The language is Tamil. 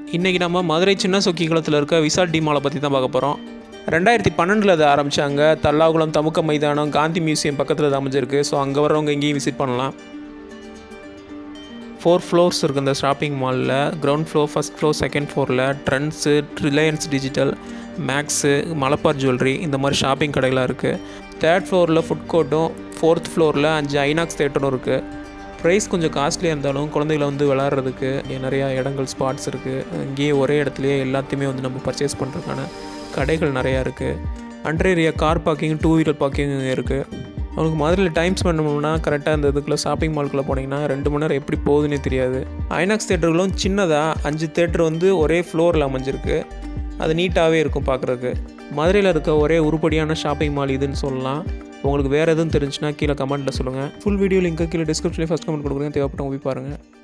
இன்றைக்கி நம்ம மதுரை சின்ன சொக்கிக்குளத்தில் இருக்க விசால் டி மாலை பற்றி தான் பார்க்க போகிறோம் ரெண்டாயிரத்தி பன்னெண்டில் அதை ஆரம்பித்தாங்க தல்லாகுளம் தமுக்க மைதானம் காந்தி மியூசியம் பக்கத்தில் அது அமைஞ்சிருக்கு ஸோ அங்கே வர்றவங்க இங்கேயும் விசிட் பண்ணலாம் ஃபோர் ஃப்ளோர்ஸ் இருக்குது இந்த ஷாப்பிங் மாலில் ground floor first floor second ஃப்ளோரில் Trends Reliance digital Max Malabar jewellery இந்த மாதிரி ஷாப்பிங் கடைகளாக இருக்குது தேர்ட் ஃப்ளோரில் ஃபுட் கோர்ட்டும் ஃபோர்த் ஃப்ளோரில் அஞ்சு ஐநாக்ஸ் தேட்டரும் இருக்குது ப்ரைஸ் கொஞ்சம் காஸ்ட்லியாக இருந்தாலும் குழந்தைகளை வந்து விளாட்றதுக்கு நிறையா இடங்கள் ஸ்பாட்ஸ் இருக்குது இங்கேயே ஒரே இடத்துலையே எல்லாத்தையுமே வந்து நம்ம பர்ச்சேஸ் பண்ணுறதுக்கான கடைகள் நிறையா இருக்குது under area car parking two wheeler parking இருக்குது அவங்களுக்கு மதுரையில் டைம் ஸ்பெண்ட் பண்ணணும்னா கரெக்டாக அந்த இதுக்குள்ளே ஷாப்பிங் மால்குள்ளே போனீங்கன்னா ரெண்டு மணி நேரம் எப்படி போகுதுன்னே தெரியாது ஐநாக்ஸ் தேட்டர்களும் சின்னதாக அஞ்சு தேட்டர் வந்து ஒரே ஃப்ளோரில் அமைஞ்சிருக்கு அது நீட்டாகவே இருக்கும் பார்க்குறதுக்கு மதுரையில் இருக்க ஒரே உருப்படியான ஷாப்பிங் மால் இதுன்னு சொல்லலாம் உங்களுக்கு வேறு எதுவும் தெரிஞ்சுன்னா கீழே கமெண்ட்டில் சொல்லுங்கள் ஃபுல் வீடியோ லிங்க்கு கீழே டிஸ்கிரிப்ஷனில் ஃபஸ்ட் கமெண்ட் கொடுக்குறேன் தேவைப்பட்டவங்க போய் பாருங்கள்